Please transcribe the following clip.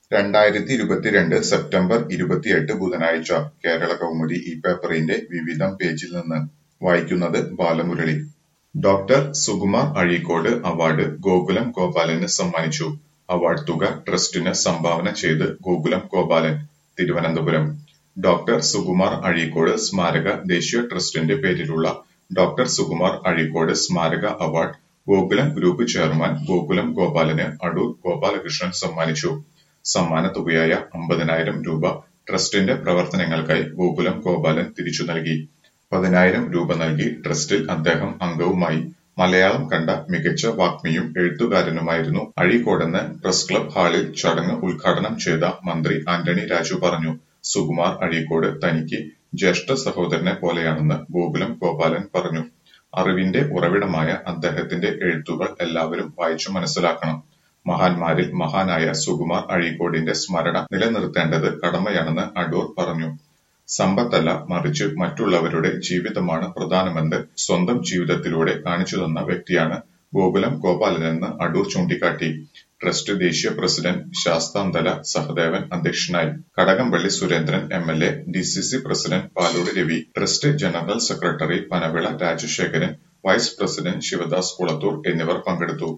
രണ്ടായിരത്തി ഇരുപത്തിരണ്ട് സെപ്റ്റംബർ ഇരുപത്തിയെട്ട് ബുധനാഴ്ച കേരള കൗമുദി ഈ പേപ്പറിന്റെ വിവിധം പേജിൽ നിന്ന് വായിക്കുന്നത് ബാലമുരളി ഡോക്ടർ സുകുമാർ അഴീക്കോട് അവാർഡ് ഗോകുലം ഗോപാലന് സമ്മാനിച്ചു അവാർഡ് തുക ട്രസ്റ്റിന് സംഭാവന ചെയ്ത് ഗോകുലം ഗോപാലൻ തിരുവനന്തപുരം ഡോക്ടർ സുകുമാർ അഴീക്കോട് സ്മാരക ദേശീയ ട്രസ്റ്റിന്റെ പേരിലുള്ള ഡോക്ടർ സുകുമാർ അഴീക്കോട് സ്മാരക award Gokulam group chairman Gokulam ഗോപാലന് അടൂർ ഗോപാലകൃഷ്ണൻ സമ്മാനിച്ചു സമ്മാന തുകയായ അമ്പതിനായിരം രൂപ ട്രസ്റ്റിന്റെ പ്രവർത്തനങ്ങൾക്കായി ഗോകുലം ഗോപാലൻ തിരിച്ചു നൽകി പതിനായിരം രൂപ നൽകി ട്രസ്റ്റിൽ അദ്ദേഹം അംഗവുമായി മലയാളം കണ്ട മികച്ച വാഗ്മിയും എഴുത്തുകാരനുമായിരുന്നു അഴീക്കോടെന്ന് പ്രസ് ക്ലബ് ഹാളിൽ ചടങ്ങ് ഉദ്ഘാടനം ചെയ്ത മന്ത്രി ആന്റണി രാജു പറഞ്ഞു സുകുമാർ അഴീക്കോട് തനിക്ക് ജ്യേഷ്ഠ സഹോദരനെ പോലെയാണെന്ന് ഗോകുലം ഗോപാലൻ പറഞ്ഞു അറിവിന്റെ ഉറവിടമായ അദ്ദേഹത്തിന്റെ എഴുത്തുകൾ എല്ലാവരും വായിച്ചു മനസ്സിലാക്കണം മഹാന്മാരിൽ മഹാനായ സുകുമാർ അഴീക്കോടിന്റെ സ്മരണ നിലനിർത്തേണ്ടത് കടമയാണെന്ന് അടൂർ പറഞ്ഞു സമ്പത്തല്ല മറിച്ച് മറ്റുള്ളവരുടെ ജീവിതമാണ് പ്രധാനമെന്ന് സ്വന്തം ജീവിതത്തിലൂടെ കാണിച്ചു തന്ന വ്യക്തിയാണ് ഗോകുലം ഗോപാലനെന്ന് അടൂർ ചൂണ്ടിക്കാട്ടി ട്രസ്റ്റ് ദേശീയ പ്രസിഡന്റ് ശാസ്താന്തല സഹദേവൻ അധ്യക്ഷനായി Kadakampally Surendran M L A D C C president Palode Ravi trust general secretary Panavila Rajasekharan vice president Sivadas Kulathoor എന്നിവർ പങ്കെടുത്തു